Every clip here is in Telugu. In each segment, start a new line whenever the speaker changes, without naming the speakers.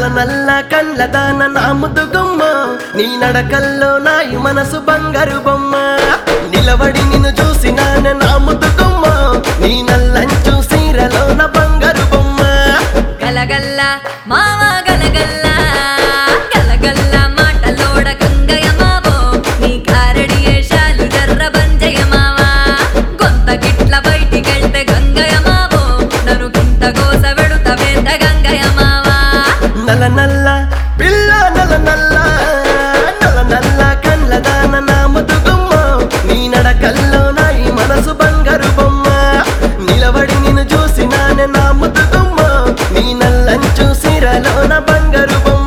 నల్ల నల్ల కళ్ళ దాన నా ముద్దుగుమ్మ నీ నడకల్లో నాయి మనసు బంగారు బొమ్మ నిలబడి నిన్ను చూసి నాన్న నా ముద్దుగుమ్మ నీ నల్లంచు సీరలోన బంగారు బొమ్మ
గలగల్ల మావ గలగల్ల గలగల్ల మాటలోడ గంగయ్య మావో నీ కారడి ఏషాలు జర్ర బంజయ్య మావా గొంత గిట్ల బయటికెళ్తే గంగయ్య మావో నన్ను గింత గోస వెడుత వేంద గంగయ్య మావా
నల్ల నల్ల పిల్ల నల్ల నల్ల నల్ల నల్ల కళ్ళ దాన నా ముద్దుగుమ్మ నీ నడకల్లో నాయి మనసు బంగారు బొమ్మ నిలబడి నిన్ను చూసి నాన్న నా ముద్దుగుమ్మ నీ నల్లంచు సీరలోన బంగారు బొమ్మ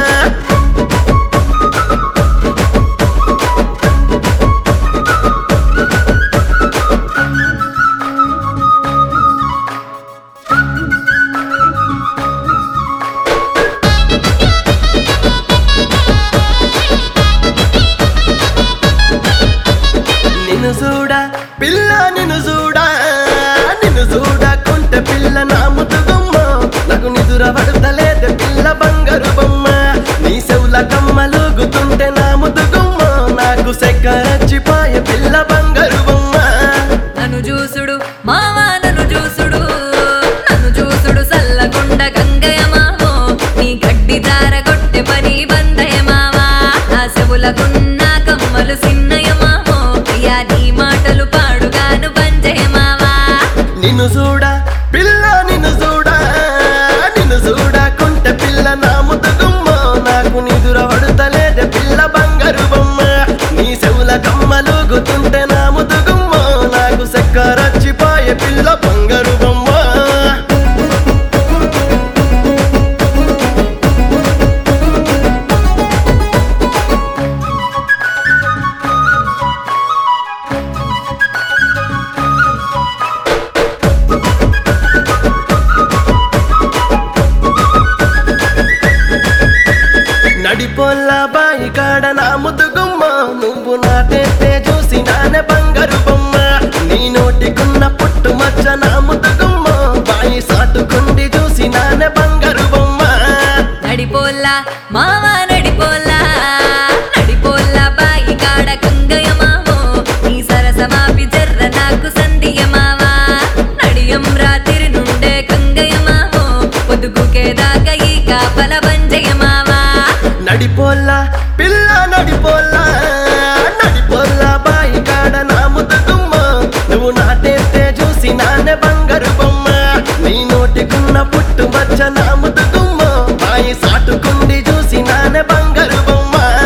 నిన్ను చూడ పిల్ల నిన్ను చూడ నిన్ను చూడకుంటే పిల్ల నా ముద్దుగుమ్మ నాకు నిదుర పడతలేదు పిల్ల బంగారు బొమ్మ నీ చెవుల కమ్మలుగుతుంటే నా ముద్దుగుమ్మ నాకు సెక్కరచ్చిపోయే పిల్ల బంగారు బొమ్మ
నన్ను చూసుడు మావా నన్ను చూసుడు నన్ను చూసుడు సల్లగుండ గంగయ్య మావో నీ గడ్డి దార కొట్టె పని బందయ్య మావా నా చెవులకున్న కమ్మలు సిన్నయ్య మావో అయ్యా నీ మాటలు పాడుగాను బంజయ్య మావా
నిన్ను చూడ పిల్ల నిన్ను చూడ నిన్ను చూడకుంటే పిల్ల నా ముద్దుగుమ్మ నాకు నిదుర పడతలేదు పిల్ల బంగారు బొమ్మ నీ చెవుల కమ్మలుగుతుంటే నా ముద్దుగుమ్మ నాకు సెక్కరచ్చిపోయే పిల్ల బంగారు బొమ్మ నడిపోల్ల బాయి కాడ నా ముద్దుగుమ్మ నువ్వు నాటేస్తే చూసి నానే బంగారు బొమ్మ నీ నోటికున్న పుట్టు మచ్చ నా ముద్దుగుమ్మ బాయి సాటుకుండి చూసి నానే బంగారు బొమ్మ
నడిపోల్లా మావా నడిపోల్లా నడిపోల్లా బాయి కాడ గంగయ్య మావో నీ సరసమాపి జర్ర నాకు సంధియ మావా నడియం రాత్రి నుండే గంగయ్య మావో పొదుగుకే దాకా ఈ కాపల బంజయ్య మావా
నడిపోల్ల పిల్ల నడిపోల్ల నడిపోల్ల బాయి కాడ నా ముద్దుగుమ్మ నువ్వు నాటేస్తే చూసి నానే బంగారు బొమ్మ నీ నోటికున్న పుట్టు మచ్చ నా ముద్దుగుమ్మ బాయి సాటుకుండి చూసి నానే బంగారు బొమ్మ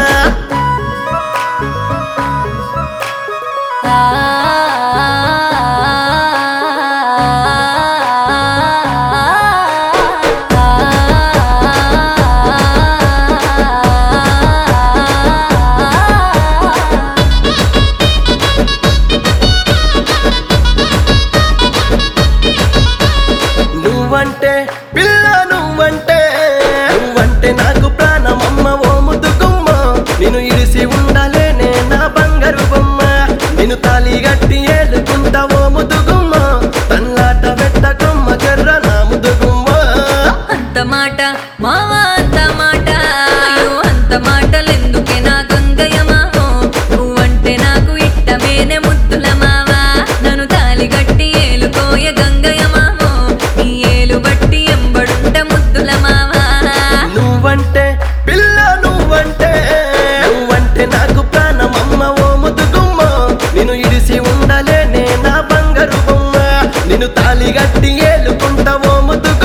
నువ్వంటే పిల్ల నువ్వంటే నువ్వంటే నాకు ప్రాణమమ్మ ఓ ముద్దుగుమ్మ నేను ఇడిసి ఉండలేనే నా బంగారు బొమ్మ నేను తాలి గట్టి ఏలుకుంటా ఓ ముద్దుగుమ్మ తన్లాట పెట్టకమ్మ జర్ర నా ముద్దుగుమ్మ
అంత మాట మావా అంత మాట అయ్యో అంత మాటలెందుకే నా గంగయ్య మావో నువ్వంటే నాకు ఇట్టమేనే ముద్దుల మావా నన్ను తాలి గట్టి ఏలుకోయ గంగయ్య మావో నీ ఏలు బట్టి ఎంబడుంట ముద్దుల మావా
నువ్వంటే పిల్ల నువ్వంటే నువ్వంటే నాకు ప్రాణమమ్మ ఓ ముద్దుగుమ్మ నేను ఇడిసి ఉండలేనే నా బంగారు బొమ్మ నేను తాలి గట్టి ఏలుకుంటా ఓ ముద్దుగుమ్మ